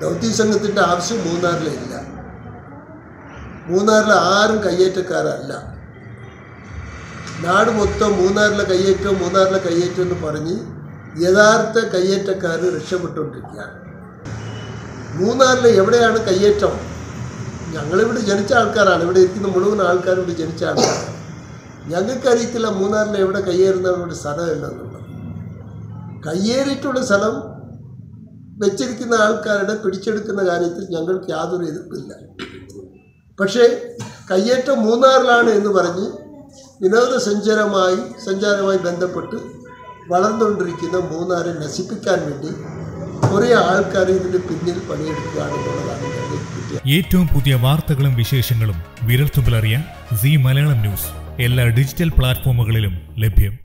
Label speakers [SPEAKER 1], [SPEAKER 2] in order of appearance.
[SPEAKER 1] ദൗത്യ സംഘത്തിൻ്റെ ആവശ്യം മൂന്നാറിലില്ല മൂന്നാറിൽ ആരും കയ്യേറ്റക്കാരല്ല നാട് മൊത്തം മൂന്നാറിലെ കയ്യേറ്റം മൂന്നാറിലെ കയ്യേറ്റം എന്ന് പറഞ്ഞ് യഥാർത്ഥ കയ്യേറ്റക്കാർ രക്ഷപ്പെട്ടുകൊണ്ടിരിക്കുകയാണ് മൂന്നാറിൽ എവിടെയാണ് കയ്യേറ്റം ഞങ്ങളിവിടെ ജനിച്ച ആൾക്കാരാണ് ഇവിടെ ഇരിക്കുന്ന മുഴുവൻ ആൾക്കാരും ഇവിടെ ജനിച്ച ആൾക്കാരാണ് ഞങ്ങൾക്കറിയത്തില്ല മൂന്നാറിൽ എവിടെ കയ്യേറുന്ന ഒരു സ്ഥലമില്ലെന്നുള്ളത് കയ്യേറിയിട്ടുള്ള സ്ഥലം വെച്ചിരിക്കുന്ന ആൾക്കാരുടെ പിടിച്ചെടുക്കുന്ന കാര്യത്തിൽ ഞങ്ങൾക്ക് യാതൊരു എതിർപ്പില്ല പക്ഷേ കയ്യേറ്റം മൂന്നാറിലാണ് എന്ന് പറഞ്ഞ് വിനോദസഞ്ചാരമായി സഞ്ചാരമായി ബന്ധപ്പെട്ട് വളർന്നുകൊണ്ടിരിക്കുന്ന മൂന്നാറെ നശിപ്പിക്കാൻ വേണ്ടി കുറേ ആൾക്കാർ ഇതിന് പിന്നിൽ പണിയെടുക്കുകയാണെന്നുള്ളതാണ് ഞങ്ങൾക്ക് കിട്ടിയ
[SPEAKER 2] ഏറ്റവും പുതിയ വാർത്തകളും വിശേഷങ്ങളും വിരൽത്തുമ്പിലറിയാൻ സി മലയാളം ന്യൂസ് എല്ലാ ഡിജിറ്റൽ പ്ലാറ്റ്ഫോമുകളിലും ലഭ്യം